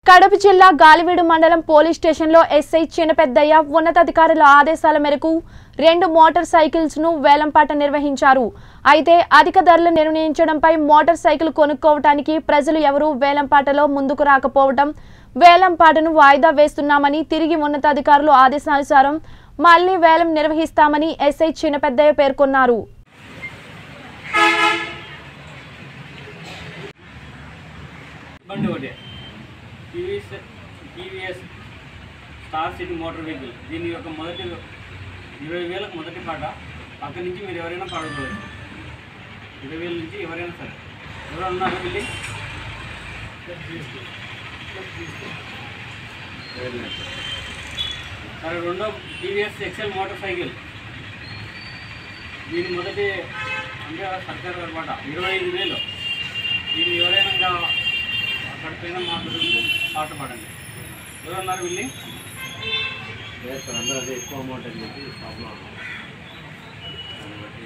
కడప జిల్లా గాలివీడు మండలం పోలీస్ స్టేషన్లో ఎస్ఐ చిన్నపెద్దయ్య ఉన్నతాధికారుల ఆదేశాల మేరకు రెండు మోటార్ సైకిల్స్ ను వేలంపాట నిర్వహించారు అయితే అధిక ధరలు నిర్ణయించడంపై మోటార్ సైకిల్ కొనుక్కోవటానికి ప్రజలు ఎవరూ వేలంపాటలో ముందుకు రాకపోవడం వేలంపాటను వాయిదా వేస్తున్నామని తిరిగి ఉన్నతాధికారులు ఆదేశానుసారం మళ్లీ వేలం నిర్వహిస్తామని ఎస్ఐ చిన్నపెద్దయ్య పేర్కొన్నారు బండి ఒకటి TVS TVS Star City motor vehicle దీని యొక్క మొదటి ఇరవై వేలకు మొదటి పాట అక్కడి నుంచి మీరు ఎవరైనా పాడుకోవచ్చు ఇరవై వేల నుంచి ఎవరైనా సరే ఎవరు ఉన్నారు వెళ్ళి సరే రెండో టీవీఎస్ ఎక్సెల్ మోటార్ సైకిల్ దీని మొదటి అంటే సర్కారు అనమాట ఇరవై ఐదు వేలు దీన్ని ఎవరైనా ఇంకా అక్కడ పైన మాట్లాడుతూ పాట పాడండి ఎవరన్నారు వెళ్ళి చేస్తారు అందరూ అదే ఎక్కువ అమౌంట్ అని చెప్పి ప్రాబ్లం